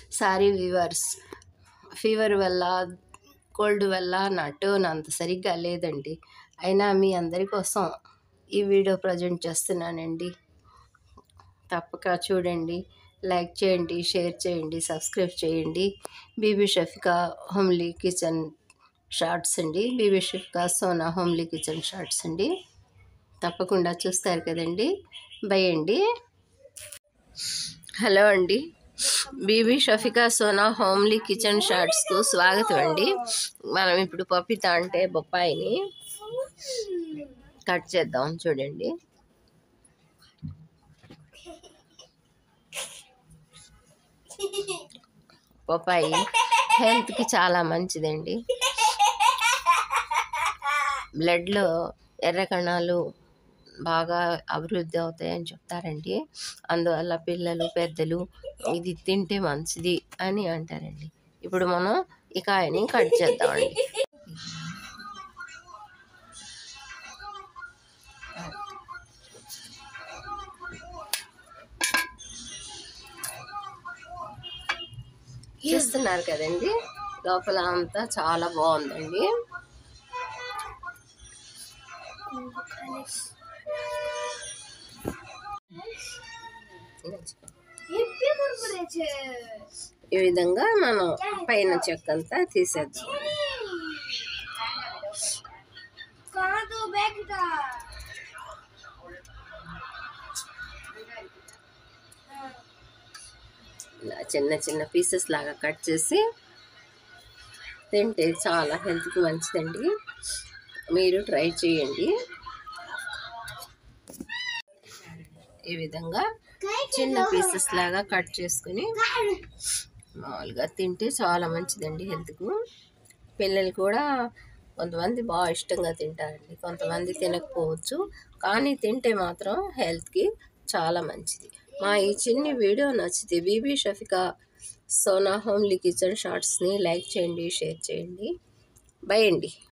sorry viewers fever వల్ల cold వల్ల నా టోన్ అంత సరిగ్గా లేదండి అయినా మీ అందరి కోసం ఈ వీడియో ప్రజెంట్ చేస్తున్నానండి తప్పక చూడండి లైక్ చేయండి షేర్ చేయండి సబ్స్క్రైబ్ చేయండి Bibi Shafika homely kitchen shorts అండి Bibi Shafika Sona homely kitchen shorts అండి తప్పకుండా చూస్తారు కదండి బై అండి హలో అండి బీబీ షఫికా సోనా హోమ్లీ కిచెన్ షార్ట్స్కు స్వాగతం అండి మనం ఇప్పుడు పపిత అంటే బొప్పాయిని కట్ చేద్దాం చూడండి బొప్పాయి హెల్త్కి చాలా మంచిదండి బ్లడ్లో ఎర్ర కణాలు బాగా అభివృద్ధి అవుతాయని చెప్తారండి అందువల్ల పిల్లలు పెద్దలు ఇది తింటే మంచిది అని అంటారండి ఇప్పుడు మనం ఈ కాయని కట్ చేద్దామండి చూస్తున్నారు కదండి లోపల అంతా చాలా బాగుందండి ఈ విధంగా మనం పైన చెక్కంతా తీసేద్దాం కాదు బేగటా ఇలా చిన్న చిన్న పీసెస్ లాగా కట్ చేసి తింటే చాలా హెల్త్కి మంచిదండి మీరు ట్రై చేయండి ఈ విధంగా చిన్న పీసెస్ లాగా కట్ చేసుకుని మామూలుగా తింటే చాలా మంచిదండి హెల్త్కు పిల్లలు కూడా కొంతమంది బాగా ఇష్టంగా తింటారండి కొంతమంది తినకపోవచ్చు కానీ తింటే మాత్రం హెల్త్కి చాలా మంచిది మా ఈ చిన్ని వీడియో నచ్చితే బీబీ షఫికా సోనా హోమ్లీ కిచెన్ షార్ట్స్ని లైక్ చేయండి షేర్ చేయండి బై అండి